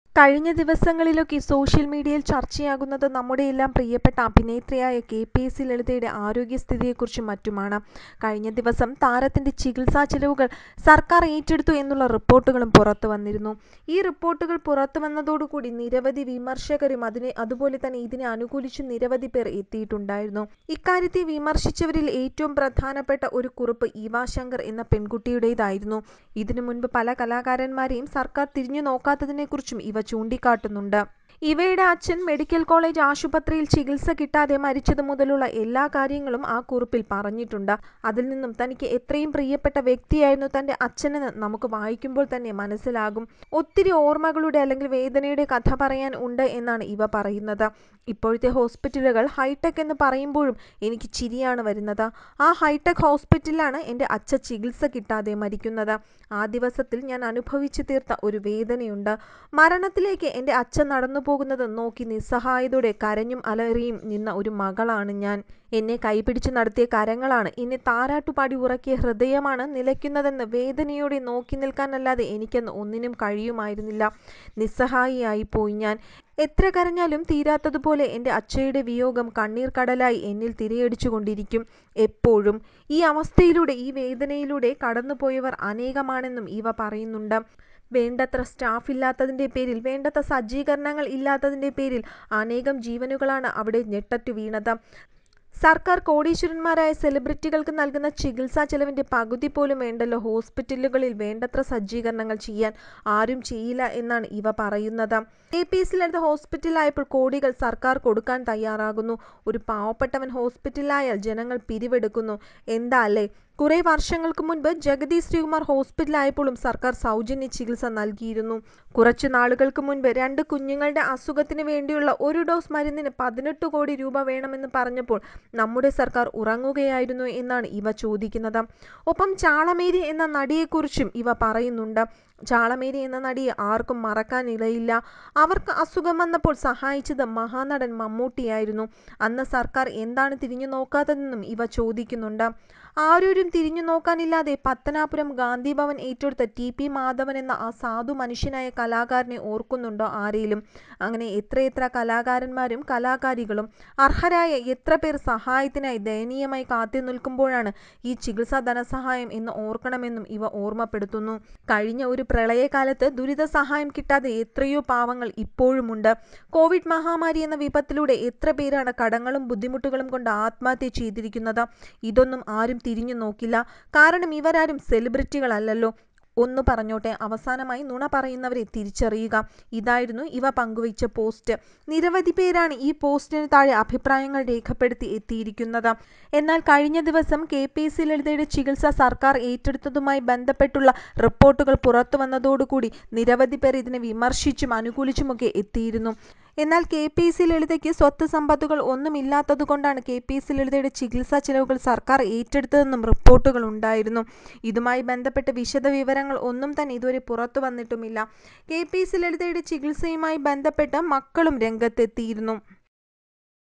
കഴിഞ്ഞ ദിവസങ്ങളിലൊക്കെ സോഷ്യൽ മീഡിയയിൽ ചർച്ചയാകുന്നത് നമ്മുടെയെല്ലാം പ്രിയപ്പെട്ട അഭിനേത്രിയായ കെ പി എസ് സി ലളിതയുടെ ആരോഗ്യസ്ഥിതിയെക്കുറിച്ചും മറ്റുമാണ് കഴിഞ്ഞ ദിവസം താരത്തിന്റെ ചികിത്സാ ചെലവുകൾ സർക്കാർ ഏറ്റെടുത്തു എന്നുള്ള റിപ്പോർട്ടുകളും പുറത്തു വന്നിരുന്നു ഈ റിപ്പോർട്ടുകൾ പുറത്തു വന്നതോടുകൂടി നിരവധി വിമർശകരും അതിനെ അതുപോലെ തന്നെ ഇതിനെ അനുകൂലിച്ചും നിരവധി പേർ എത്തിയിട്ടുണ്ടായിരുന്നു ഇക്കാര്യത്തെ വിമർശിച്ചവരിൽ ഏറ്റവും പ്രധാനപ്പെട്ട ഒരു കുറിപ്പ് ഈവാ ശങ്കർ എന്ന പെൺകുട്ടിയുടേതായിരുന്നു ഇതിനു മുൻപ് പല കലാകാരന്മാരെയും സർക്കാർ തിരിഞ്ഞു നോക്കാത്തതിനെക്കുറിച്ചും ഇവ ചൂണ്ടിക്കാട്ടുന്നുണ്ട് ഇവയുടെ അച്ഛൻ മെഡിക്കൽ കോളേജ് ആശുപത്രിയിൽ ചികിത്സ കിട്ടാതെ മരിച്ചത് മുതലുള്ള എല്ലാ കാര്യങ്ങളും ആ കുറിപ്പിൽ പറഞ്ഞിട്ടുണ്ട് അതിൽ നിന്നും തനിക്ക് എത്രയും പ്രിയപ്പെട്ട വ്യക്തിയായിരുന്നു തൻ്റെ അച്ഛനെന്ന് നമുക്ക് വായിക്കുമ്പോൾ തന്നെ മനസ്സിലാകും ഒത്തിരി ഓർമ്മകളുടെ അല്ലെങ്കിൽ വേദനയുടെ കഥ പറയാൻ ഉണ്ട് എന്നാണ് ഇവ പറയുന്നത് ഇപ്പോഴത്തെ ഹോസ്പിറ്റലുകൾ ഹൈടെക് എന്ന് പറയുമ്പോഴും എനിക്ക് ചിരിയാണ് വരുന്നത് ആ ഹൈടെക് ഹോസ്പിറ്റലിലാണ് എൻ്റെ അച്ഛ ചികിത്സ കിട്ടാതെ മരിക്കുന്നത് ആ ദിവസത്തിൽ ഞാൻ അനുഭവിച്ചു തീർത്ത ഒരു വേദനയുണ്ട് മരണത്തിലേക്ക് എൻ്റെ അച്ഛൻ നടന്നു പോകുന്നത് നോക്കി നിസ്സഹായതയോടെ കരഞ്ഞും അലറിയും നിന്ന ഒരു മകളാണ് ഞാൻ എന്നെ കൈപിടിച്ചു നടത്തിയ കരങ്ങളാണ് എന്നെ താരാട്ടുപാടി ഉറക്കിയ ഹൃദയമാണ് നിലയ്ക്കുന്നതെന്ന് വേദനയോടെ നോക്കി നിൽക്കാനല്ലാതെ എനിക്കെന്ന് ഒന്നിനും കഴിയുമായിരുന്നില്ല നിസ്സഹായിയായി പോയി ഞാൻ എത്ര കരഞ്ഞാലും തീരാത്തതുപോലെ എൻ്റെ അച്ഛയുടെ വിയോഗം കണ്ണീർ കടലായി എന്നിൽ തിരയടിച്ചുകൊണ്ടിരിക്കും എപ്പോഴും ഈ അവസ്ഥയിലൂടെ ഈ വേദനയിലൂടെ കടന്നുപോയവർ അനേകമാണെന്നും ഇവ പറയുന്നുണ്ട് വേണ്ടത്ര സ്റ്റാഫ് ഇല്ലാത്തതിൻ്റെ പേരിൽ വേണ്ടത്ര സജ്ജീകരണങ്ങൾ ഇല്ലാത്തതിൻ്റെ പേരിൽ അനേകം ജീവനുകളാണ് അവിടെ ഞെട്ടറ്റു വീണത് സർക്കാർ കോടീശ്വരന്മാരായ സെലിബ്രിറ്റികൾക്ക് നൽകുന്ന ചികിത്സാ ചെലവിൻ്റെ പകുതി പോലും വേണ്ടല്ലോ ഹോസ്പിറ്റലുകളിൽ വേണ്ടത്ര സജ്ജീകരണങ്ങൾ ചെയ്യാൻ ആരും ചെയ്യില്ല എന്നാണ് ഇവ പറയുന്നത് എ പി എസ് ലളിത ഹോസ്പിറ്റലായപ്പോൾ കോടികൾ സർക്കാർ കൊടുക്കാൻ തയ്യാറാകുന്നു ഒരു പാവപ്പെട്ടവൻ ഹോസ്പിറ്റലായാൽ ജനങ്ങൾ പിരിവെടുക്കുന്നു എന്താ അല്ലേ കുറേ വർഷങ്ങൾക്ക് മുൻപ് ജഗതി ശ്രീകുമാർ ഹോസ്പിറ്റലായപ്പോഴും സർക്കാർ സൗജന്യ ചികിത്സ നൽകിയിരുന്നു കുറച്ചു നാളുകൾക്ക് മുൻപ് രണ്ട് കുഞ്ഞുങ്ങളുടെ അസുഖത്തിന് വേണ്ടിയുള്ള ഒരു ഡോസ് മരുന്നിന് പതിനെട്ട് കോടി രൂപ വേണമെന്ന് പറഞ്ഞപ്പോൾ നമ്മുടെ സർക്കാർ ഉറങ്ങുകയായിരുന്നു എന്നാണ് ഇവ ചോദിക്കുന്നത് ഒപ്പം ചാളമേരി എന്ന നടിയെക്കുറിച്ചും ഇവ പറയുന്നുണ്ട് ചാളമേരി എന്ന നടിയെ ആർക്കും മറക്കാനിടയില്ല അവർക്ക് അസുഖം വന്നപ്പോൾ സഹായിച്ചത് മഹാനടൻ മമ്മൂട്ടിയായിരുന്നു അന്ന് സർക്കാർ എന്താണ് തിരിഞ്ഞു നോക്കാത്തതെന്നും ഇവ ചോദിക്കുന്നുണ്ട് ആരോരും തിരിഞ്ഞു നോക്കാനില്ലാതെ പത്തനാപുരം ഗാന്ധി ഭവൻ ഏറ്റെടുത്ത ടി പി മാധവൻ എന്ന ആ സാധു മനുഷ്യനായ കലാകാരനെ ഓർക്കുന്നുണ്ടോ ആരെയും അങ്ങനെ എത്രയെത്ര കലാകാരന്മാരും കലാകാരികളും അർഹരായ എത്ര പേർ സഹായത്തിനായി ദയനീയമായി കാത്തു നിൽക്കുമ്പോഴാണ് ഈ ചികിത്സാ ധനസഹായം എന്ന് ഓർക്കണമെന്നും ഇവ ഓർമ്മപ്പെടുത്തുന്നു കഴിഞ്ഞ ഒരു പ്രളയകാലത്ത് ദുരിത സഹായം കിട്ടാതെ എത്രയോ പാവങ്ങൾ ഇപ്പോഴുമുണ്ട് കോവിഡ് മഹാമാരി എന്ന വിപത്തിലൂടെ എത്ര പേരാണ് കടങ്ങളും ബുദ്ധിമുട്ടുകളും കൊണ്ട് ആത്മഹത്യ ചെയ്തിരിക്കുന്നത് ഇതൊന്നും ആരും തിരിഞ്ഞു നോക്കില്ല കാരണം ഇവരാരും സെലിബ്രിറ്റികളല്ലല്ലോ ഒന്ന് പറഞ്ഞോട്ടെ അവസാനമായി നുണ പറയുന്നവരെ തിരിച്ചറിയുക ഇതായിരുന്നു ഇവ പങ്കുവച്ച പോസ്റ്റ് നിരവധി പേരാണ് ഈ പോസ്റ്റിന് താഴെ അഭിപ്രായങ്ങൾ രേഖപ്പെടുത്തി എത്തിയിരിക്കുന്നത് എന്നാൽ കഴിഞ്ഞ ദിവസം കെ പി സി ലളിതയുടെ ചികിത്സ സർക്കാർ ഏറ്റെടുത്തതുമായി ബന്ധപ്പെട്ടുള്ള റിപ്പോർട്ടുകൾ പുറത്തു വന്നതോടുകൂടി നിരവധി പേർ ഇതിനെ വിമർശിച്ചും അനുകൂലിച്ചുമൊക്കെ എത്തിയിരുന്നു എന്നാൽ കെ പി സി ലളിതയ്ക്ക് സ്വത്ത് സമ്പത്തുകൾ ഒന്നുമില്ലാത്തതുകൊണ്ടാണ് കെ പി സി ലളിതയുടെ ചികിത്സാ ചെലവുകൾ സർക്കാർ ഏറ്റെടുത്തതെന്നും റിപ്പോർട്ടുകൾ ഉണ്ടായിരുന്നു ഇതുമായി ബന്ധപ്പെട്ട് വിശദ വിവരങ്ങൾ ഒന്നും തന്നെ ഇതുവരെ പുറത്തു വന്നിട്ടുമില്ല കെ പി സി ലളിതയുടെ ചികിത്സയുമായി ബന്ധപ്പെട്ട് മക്കളും രംഗത്തെത്തിയിരുന്നു